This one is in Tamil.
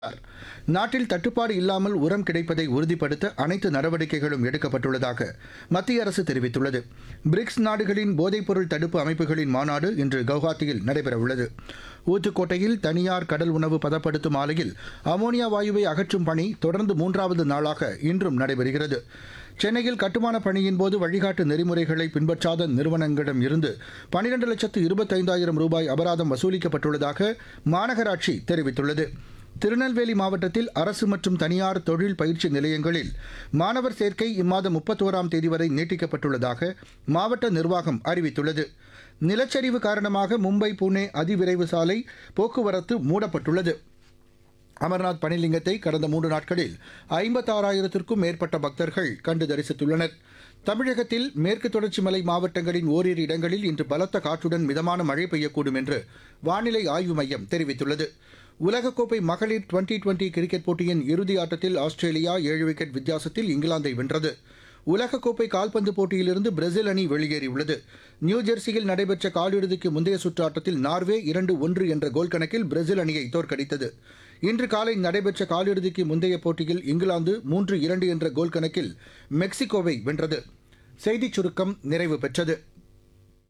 நாட்டில் தட்டுப்பாடு இல்லாமல் உரம் கிடைப்பதை உறுதிப்படுத்த அனைத்து நடவடிக்கைகளும் எடுக்கப்பட்டுள்ளதாக மத்திய அரசு தெரிவித்துள்ளது பிரிக்ஸ் நாடுகளின் போதைப்பொருள் தடுப்பு அமைப்புகளின் மாநாடு இன்று கவுஹாத்தியில் நடைபெறவுள்ளது ஊத்துக்கோட்டையில் தனியார் கடல் உணவு பதப்படுத்தும் ஆலையில் அமோனியா வாயுவை அகற்றும் பணி தொடர்ந்து மூன்றாவது நாளாக இன்றும் நடைபெறுகிறது சென்னையில் கட்டுமான பணியின் போது வழிகாட்டு நெறிமுறைகளை பின்பற்றாத நிறுவனங்களிடம் இருந்து பனிரெண்டு லட்சத்து இருபத்தைந்தாயிரம் ரூபாய் அபராதம் வசூலிக்கப்பட்டுள்ளதாக மாநகராட்சி தெரிவித்துள்ளது திருநெல்வேலி மாவட்டத்தில் அரசு மற்றும் தனியார் தொழில் பயிற்சி நிலையங்களில் மாணவர் சேர்க்கை இம்மாதம் முப்பத்தோராம் தேதி வரை நீட்டிக்கப்பட்டுள்ளதாக மாவட்ட நிர்வாகம் அறிவித்துள்ளது நிலச்சரிவு காரணமாக மும்பை புனே அதிவிரைவு சாலை போக்குவரத்து மூடப்பட்டுள்ளது அமர்நாத் பனிலிங்கத்தை கடந்த மூன்று நாட்களில் ஐம்பத்தாறாயிரத்திற்கும் மேற்பட்ட பக்தர்கள் கண்டு தரிசித்துள்ளனர் தமிழகத்தில் மேற்கு தொடர்ச்சி மலை மாவட்டங்களின் ஓரிரு இடங்களில் இன்று பலத்த காற்றுடன் மிதமான மழை பெய்யக்கூடும் என்று வானிலை ஆய்வு மையம் தெரிவித்துள்ளது உலகக்கோப்பை மகளிர் டுவெண்டி டுவெண்டி கிரிக்கெட் போட்டியின் இறுதி ஆட்டத்தில் ஆஸ்திரேலியா ஏழு விக்கெட் வித்தியாசத்தில் இங்கிலாந்தை வென்றது உலகக்கோப்பை கால்பந்து போட்டியிலிருந்து பிரேசில் அணி வெளியேறியுள்ளது நியூஜெர்சியில் நடைபெற்ற காலிறுதிக்கு முந்தைய சுற்று ஆட்டத்தில் நார்வே இரண்டு ஒன்று என்ற கோல் கணக்கில் பிரேசில் அணியை தோற்கடித்தது இன்று காலை நடைபெற்ற காலிறுதிக்கு முந்தைய போட்டியில் இங்கிலாந்து மூன்று இரண்டு என்ற கோல் கணக்கில் மெக்சிகோவை வென்றது செய்திச் சுருக்கம் நிறைவு பெற்றது